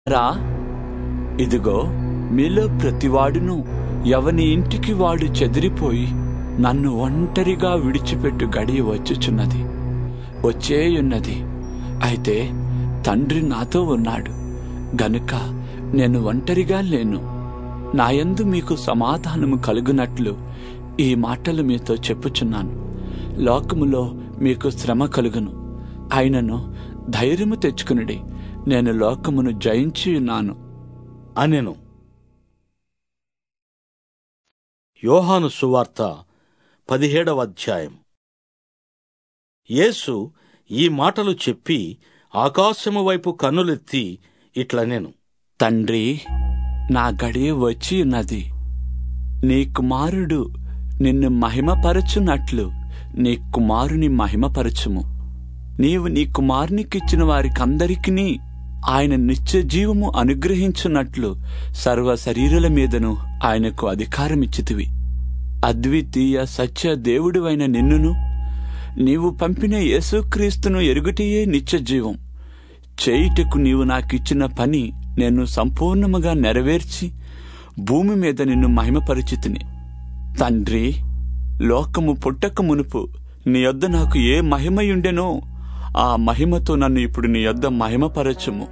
రా ఇదిగో మీలో ప్రతివాడును ఎవని ఇంటికి వాడు చెదిరిపోయి నన్ను ఒంటరిగా విడిచిపెట్టు గడియ వచ్చుచున్నది వచ్చేయున్నది అయితే తండ్రి నాతో ఉన్నాడు గనుక నేను ఒంటరిగా లేను నాయందు మీకు సమాధానము కలుగునట్లు ఈ మాటలు మీతో చెప్పుచున్నాను లోకములో మీకు శ్రమ కలుగును ఆయనను ధైర్యము తెచ్చుకునుడి నేను లోకమును జయించి ఉన్నాను అనెను యోహాను సువార్త పదిహేడవ అధ్యాయం యేసు ఈ మాటలు చెప్పి ఆకాశము వైపు కన్నులెత్తి ఇట్లనెను తండ్రి నా గడియ వచ్చి ఉన్నది నీ కుమారుడు నిన్ను మహిమపరచునట్లు నీ కుమారుని మహిమపరచుము నీవు నీ కుమారునికిచ్చిన వారికందరికీ ఆయన నిత్య జీవము అనుగ్రహించున్నట్లు సర్వ శరీరుల మీదను ఆయనకు అధికారమిచ్చితివి అద్వితీయ సత్య దేవుడివైన నిన్నును నీవు పంపిన యేసుక్రీస్తును ఎరుగుటయే నిత్య జీవం చేయుటకు నీవు నాకిచ్చిన పని నేను సంపూర్ణముగా నెరవేర్చి భూమి మీద నిన్ను మహిమపరిచితిని తండ్రి లోకము పుట్టక మునుపు నీ యొద్ద నాకు ఏ మహిమయుండెనో ఆ మహిమతో నన్ను ఇప్పుడు నీ యొద్ద మహిమపరచుము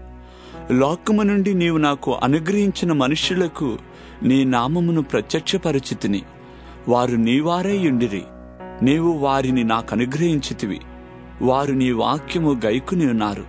లోకము నుండి నీవు నాకు అనుగ్రహించిన మనుష్యులకు నీ నామమును ప్రత్యక్షపరచితిని వారు నీవారై ఉండిరి నీవు వారిని నాకు అనుగ్రహించితివి వారు నీ వాక్యము గైకుని ఉన్నారు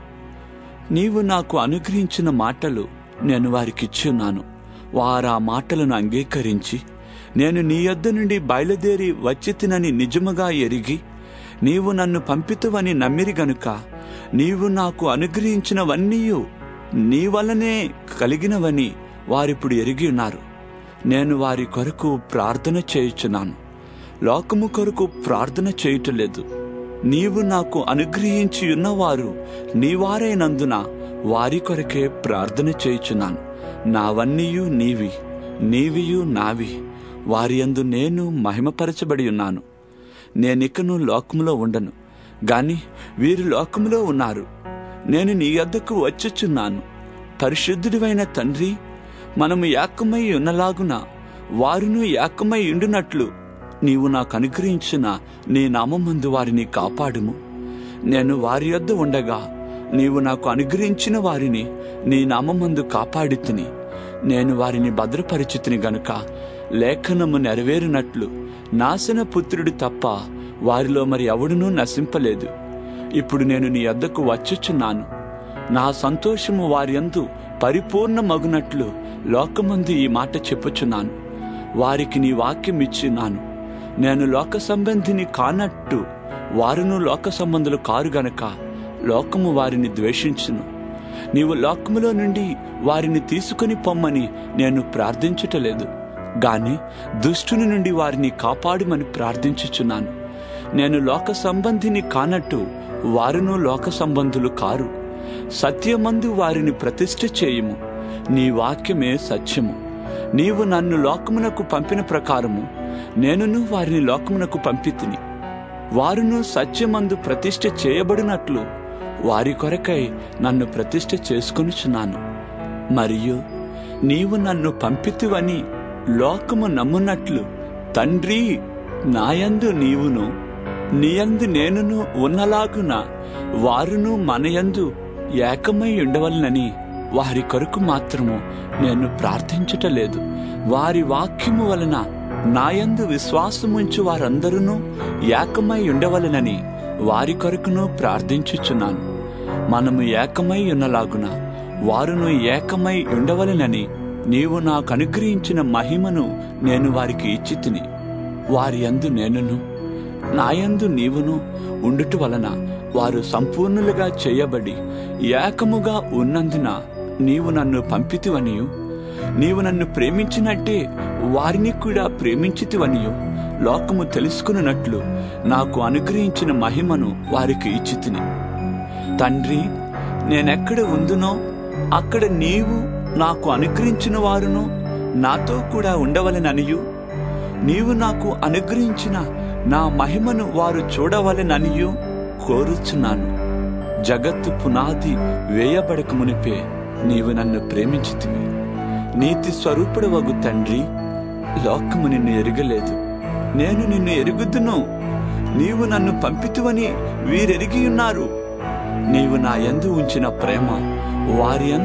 నీవు నాకు అనుగ్రహించిన మాటలు నేను వారికిచ్చున్నాను వారా మాటలను అంగీకరించి నేను నీ యొద్ద నుండి బయలుదేరి వచ్చి తినని నిజముగా ఎరిగి నీవు నన్ను పంపితువని నమ్మిరి గనుక నీవు నాకు అనుగ్రహించినవన్నీయు నీ వల్లనే కలిగినవని వారిప్పుడు ఎరిగి ఉన్నారు నేను వారి కొరకు ప్రార్థన చేయుచున్నాను లోకము కొరకు ప్రార్థన చేయుటలేదు నీవు నాకు అనుగ్రహించి ఉన్నవారు నీవారైనందున వారి కొరకే ప్రార్థన చేయుచున్నాను నావన్నీయు నీవి నీవియు నావి వారి యందు నేను మహిమపరచబడి ఉన్నాను నేనికను లోకములో ఉండను గాని వీరు లోకములో ఉన్నారు నేను నీ యొద్దకు వచ్చుచున్నాను పరిశుద్ధుడివైన తండ్రి మనము ఏకమై ఉన్నలాగున వారును ఏకమై ఉండునట్లు నీవు నాకు అనుగ్రహించిన నీ నామందు వారిని కాపాడుము నేను వారి యొద్ద ఉండగా నీవు నాకు అనుగ్రహించిన వారిని నీ నామందు కాపాడి తిని నేను వారిని భద్రపరిచితిని గనుక లేఖనము నెరవేరినట్లు నాశన పుత్రుడు తప్ప వారిలో మరి ఎవడునూ నశింపలేదు ఇప్పుడు నేను నీ యొద్దకు వచ్చుచున్నాను నా సంతోషము వారియందు పరిపూర్ణమగునట్లు లోకమందు ఈ మాట చెప్పుచున్నాను వారికి నీ వాక్యం ఇచ్చినాను నేను లోక సంబంధిని కానట్టు వారును లోక సంబంధులు కారు గనక లోకము వారిని ద్వేషించును నీవు లోకములో నుండి వారిని తీసుకుని పొమ్మని నేను ప్రార్థించుటలేదు గాని దుష్టుని నుండి వారిని కాపాడుమని ప్రార్థించుచున్నాను నేను లోక సంబంధిని కానట్టు వారును లోక సంబంధులు కారు సత్యమందు వారిని ప్రతిష్ఠ చేయుము నీ వాక్యమే సత్యము నీవు నన్ను లోకమునకు పంపిన ప్రకారము నేనును వారిని లోకమునకు పంపితిని వారును సత్యమందు ప్రతిష్ఠ చేయబడినట్లు వారి కొరకై నన్ను ప్రతిష్ఠ చేసుకొనుచున్నాను మరియు నీవు నన్ను పంపితివని లోకము నమ్మునట్లు తండ్రి నాయందు నీవును నీయందు నేనును ఉన్నలాగున వారును మనయందు ఏకమై ఉండవలనని వారి కొరకు మాత్రము నేను ప్రార్థించుటలేదు వారి వాక్యము వలన నాయందు విశ్వాసముంచు వారందరూ ఏకమై ఉండవలనని వారి కొరకును ప్రార్థించుచున్నాను మనము ఏకమై ఉన్నలాగున వారును ఏకమై ఉండవలనని నీవు నాకు అనుగ్రహించిన మహిమను నేను వారికి ఇచ్చి తిని వారి యందు నేనును నాయందు నీవును ఉండుట వలన వారు సంపూర్ణులుగా చేయబడి ఏకముగా ఉన్నందున నీవు నన్ను పంపితివనియు నీవు నన్ను ప్రేమించినట్టే వారిని కూడా ప్రేమించితివనియు లోకము తెలుసుకున్నట్లు నాకు అనుగ్రహించిన మహిమను వారికి ఇచ్చితిని తండ్రి నేనెక్కడ ఉందునో అక్కడ నీవు నాకు అనుగ్రహించిన వారును నాతో కూడా ఉండవలెననియు నీవు నాకు అనుగ్రహించిన నా మహిమను వారు చూడవలెననియు కోరుచున్నాను జగత్తు పునాది వేయబడక మునిపే నీవు నన్ను ప్రేమించితివి నీతి స్వరూపుడవగు తండ్రి లోకము నిన్ను ఎరగలేదు నేను నిన్ను ఎరుగుదును నీవు నన్ను పంపితువని వీరెరిగి ఉన్నారు నీవు నా యందు ఉంచిన ప్రేమ వారి యందు